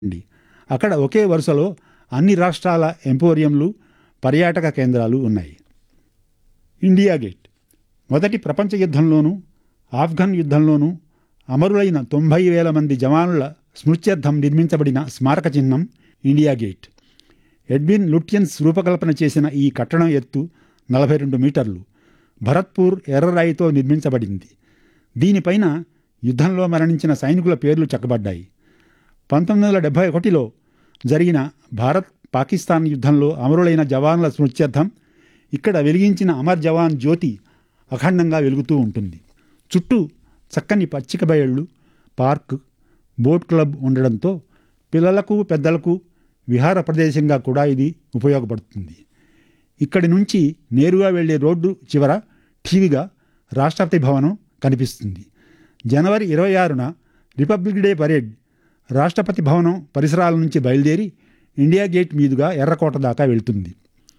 ఉంది అక్కడ ఒకే వరుసలో అన్ని రాష్ట్రాల ఎంపోరియంలు పర్యాటక కేంద్రాలు ఉన్నాయి ఇండియా గేట్ మొదటి ప్రపంచ యుద్ధంలోనూ ఆఫ్ఘన్ యుద్ధంలోనూ అమరులైన తొంభై వేల మంది జవానుల స్మృత్యర్థం నిర్మించబడిన స్మారక చిహ్నం ఇండియా గేట్ ఎడ్విన్ లుట్యన్స్ రూపకల్పన చేసిన ఈ కట్టడం ఎత్తు నలభై రెండు మీటర్లు భరత్పూర్ ఎర్రరాయితో నిర్మించబడింది దీనిపైన యుద్ధంలో మరణించిన సైనికుల పేర్లు చెక్కబడ్డాయి పంతొమ్మిది వందల డెబ్భై ఒకటిలో జరిగిన భారత్ పాకిస్తాన్ యుద్ధంలో అమరులైన జవాన్ల స్మృత్యర్థం ఇక్కడ వెలిగించిన అమర్ జవాన్ జ్యోతి అఖండంగా వెలుగుతూ ఉంటుంది చుట్టూ చక్కని పచ్చిక బయళ్ళు పార్క్ బోట్ క్లబ్ ఉండడంతో పిల్లలకు పెద్దలకు విహార ప్రదేశంగా కూడా ఇది ఉపయోగపడుతుంది ఇక్కడి నుంచి నేరుగా వెళ్ళే రోడ్డు చివర ఠీవిగా రాష్ట్రపతి భవనం కనిపిస్తుంది జనవరి ఇరవై ఆరున రిపబ్లిక్ డే పరేడ్ రాష్ట్రపతి భవనం పరిసరాల నుంచి బయలుదేరి ఇండియా గేట్ మీదుగా ఎర్రకోట దాకా వెళ్తుంది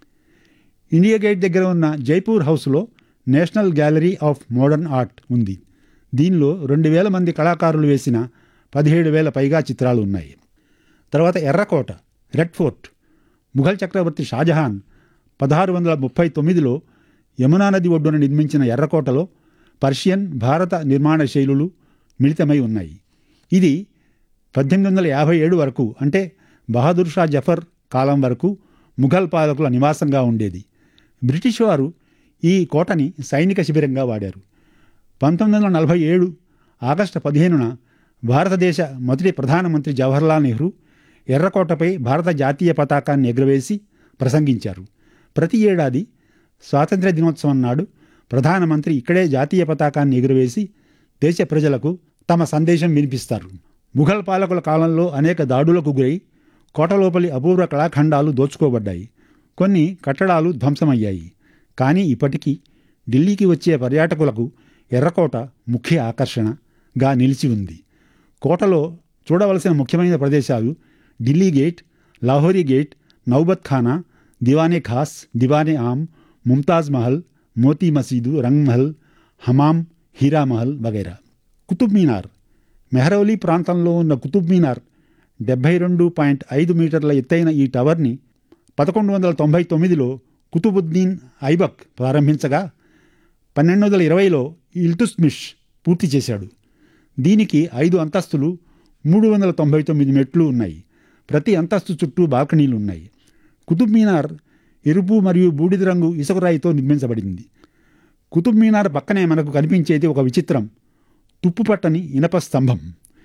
ఇండియా గేట్ దగ్గర ఉన్న జైపూర్ హౌస్లో national gallery of modern art ఉంది దీనిలో రెండు వేల మంది కళాకారులు వేసిన పదిహేడు వేల పైగా చిత్రాలు ఉన్నాయి తర్వాత ఎర్రకోట రెడ్ ఫోర్ట్ ముఘల్ చక్రవర్తి షాజహాన్ పదహారు వందల ముప్పై తొమ్మిదిలో యమునా నది ఒడ్డున నిర్మించిన ఎర్రకోటలో పర్షియన్ భారత నిర్మాణ శైలులు మిళితమై ఉన్నాయి ఇది పద్దెనిమిది వందల యాభై ఏడు వరకు అంటే బహదూర్ షా జఫర్ కాలం వరకు ముఘల్ పాలకుల నివాసంగా ఉండేది బ్రిటిష్ వారు ఈ కోటని సైనిక శిబిరంగా వాడారు పంతొమ్మిది వందల నలభై ఏడు ఆగస్టు పదిహేనున భారతదేశ మొదటి ప్రధానమంత్రి జవహర్లాల్ నెహ్రూ ఎర్రకోటపై భారత జాతీయ పతాకాన్ని ఎగురవేసి ప్రసంగించారు ప్రతి ఏడాది స్వాతంత్ర్య దినోత్సవం నాడు ప్రధానమంత్రి ఇక్కడే జాతీయ పతాకాన్ని ఎగురవేసి దేశ ప్రజలకు తమ సందేశం వినిపిస్తారు ముఘల్ పాలకుల కాలంలో అనేక దాడులకు గురై కోట లోపలి అపూర్వ కళాఖండాలు దోచుకోబడ్డాయి కొన్ని కట్టడాలు ధ్వంసమయ్యాయి కానీ ఇప్పటికీ ఢిల్లీకి వచ్చే పర్యాటకులకు ఎర్రకోట ముఖ్య ఆకర్షణగా నిలిచి ఉంది కోటలో చూడవలసిన ముఖ్యమైన ప్రదేశాలు ఢిల్లీ గేట్ లాహోరీ గేట్ నౌబత్ ఖానా దివానే ఖాస్ దివానే ఆమ్ ముంతాజ్ మహల్ మోతీ మసీదు రంగ్ మహల్ హమామ్ హీరా మహల్ వగైరా కుతుబ్ మీనార్ మెహరౌలీ ప్రాంతంలో ఉన్న కుతుబ్ మీనార్ డెబ్బై రెండు పాయింట్ ఐదు మీటర్ల ఎత్తైన ఈ టవర్ని పదకొండు వందల తొంభై తొమ్మిదిలో కుతుబుద్దీన్ ఐబక్ ప్రారంభించగా పన్నెండు వందల ఇరవైలో ఇల్టుస్మిష్ పూర్తి చేశాడు దీనికి ఐదు అంతస్తులు మూడు వందల తొంభై తొమ్మిది మెట్లు ఉన్నాయి ప్రతి అంతస్తు చుట్టూ బాల్కనీలు ఉన్నాయి కుతుబ్ మీనార్ ఎరుపు మరియు బూడిద రంగు ఇసుకరాయితో నిర్మించబడింది కుతుబ్ మీనార్ పక్కనే మనకు కనిపించేది ఒక విచిత్రం తుప్పుపట్టని ఇనప స్తంభం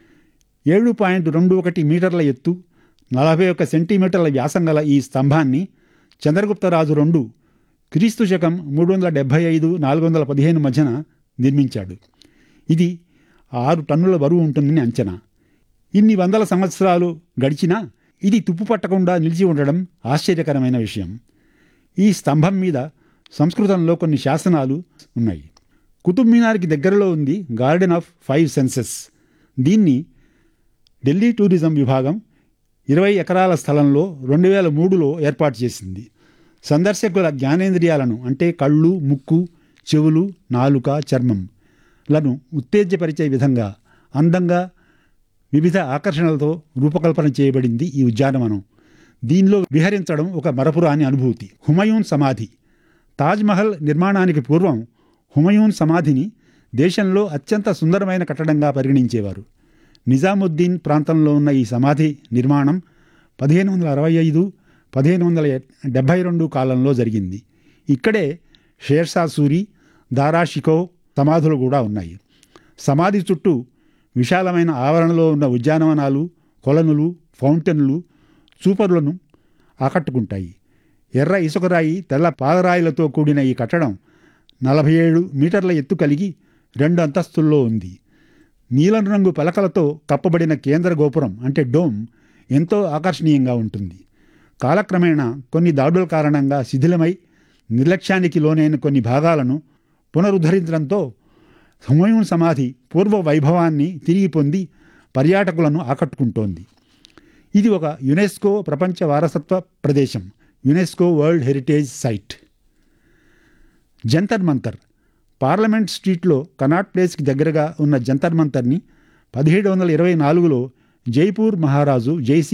ఏడు పాయింట్ రెండు ఒకటి మీటర్ల ఎత్తు నలభై ఒక్క సెంటీమీటర్ల వ్యాసం గల ఈ స్తంభాన్ని చంద్రగుప్తరాజు రెండు క్రీస్తు శకం మూడు వందల డెబ్భై ఐదు నాలుగు వందల పదిహేను మధ్యన నిర్మించాడు ఇది ఆరు టన్నుల బరువు ఉంటుందని అంచనా ఇన్ని వందల సంవత్సరాలు గడిచినా ఇది తుప్పు పట్టకుండా నిలిచి ఉండడం ఆశ్చర్యకరమైన విషయం ఈ స్తంభం మీద సంస్కృతంలో కొన్ని శాసనాలు ఉన్నాయి కుతుబ్ మీనార్కి దగ్గరలో ఉంది గార్డెన్ ఆఫ్ ఫైవ్ సెన్సెస్ దీన్ని ఢిల్లీ టూరిజం విభాగం ఇరవై ఎకరాల స్థలంలో రెండు వేల మూడులో ఏర్పాటు చేసింది సందర్శకుల జ్ఞానేంద్రియాలను అంటే కళ్ళు ముక్కు చెవులు నాలుక చర్మం లను ఉత్తేజపరిచే విధంగా అందంగా వివిధ ఆకర్షణలతో రూపకల్పన చేయబడింది ఈ ఉద్యానవనం దీనిలో విహరించడం ఒక మరపురాని అనుభూతి హుమయూన్ సమాధి తాజ్మహల్ నిర్మాణానికి పూర్వం హుమయూన్ సమాధిని దేశంలో అత్యంత సుందరమైన కట్టడంగా పరిగణించేవారు నిజాముద్దీన్ ప్రాంతంలో ఉన్న ఈ సమాధి నిర్మాణం పదిహేను వందల అరవై ఐదు పదిహేను వందల డెబ్భై రెండు కాలంలో జరిగింది ఇక్కడే షేర్షా సూరి దారా షికో సమాధులు కూడా ఉన్నాయి సమాధి చుట్టూ విశాలమైన ఆవరణలో ఉన్న ఉద్యానవనాలు కొలనులు ఫౌంటైన్లు చూపరులను ఆకట్టుకుంటాయి ఎర్ర ఇసుకరాయి తెల్ల పాలరాయిలతో కూడిన ఈ కట్టడం నలభై ఏడు మీటర్ల ఎత్తు కలిగి రెండు అంతస్తుల్లో ఉంది నీలం రంగు పలకలతో కప్పబడిన కేంద్ర గోపురం అంటే డోమ్ ఎంతో ఆకర్షణీయంగా ఉంటుంది కాలక్రమేణా కొన్ని దాడుల కారణంగా శిథిలమై నిర్లక్ష్యానికి లోనైన కొన్ని భాగాలను పునరుద్ధరించడంతో హుమయూన్ సమాధి పూర్వ వైభవాన్ని తిరిగి పొంది పర్యాటకులను ఆకట్టుకుంటోంది ఇది ఒక యునెస్కో ప్రపంచ వారసత్వ ప్రదేశం UNESCO world heritage site Jantar Mantar parliament స్ట్రీట్లో కనాట్ ప్లేస్కి దగ్గరగా ఉన్న జంతర్ మంతర్ని పదిహేడు వందల ఇరవై నాలుగులో జైపూర్ మహారాజు జైసీ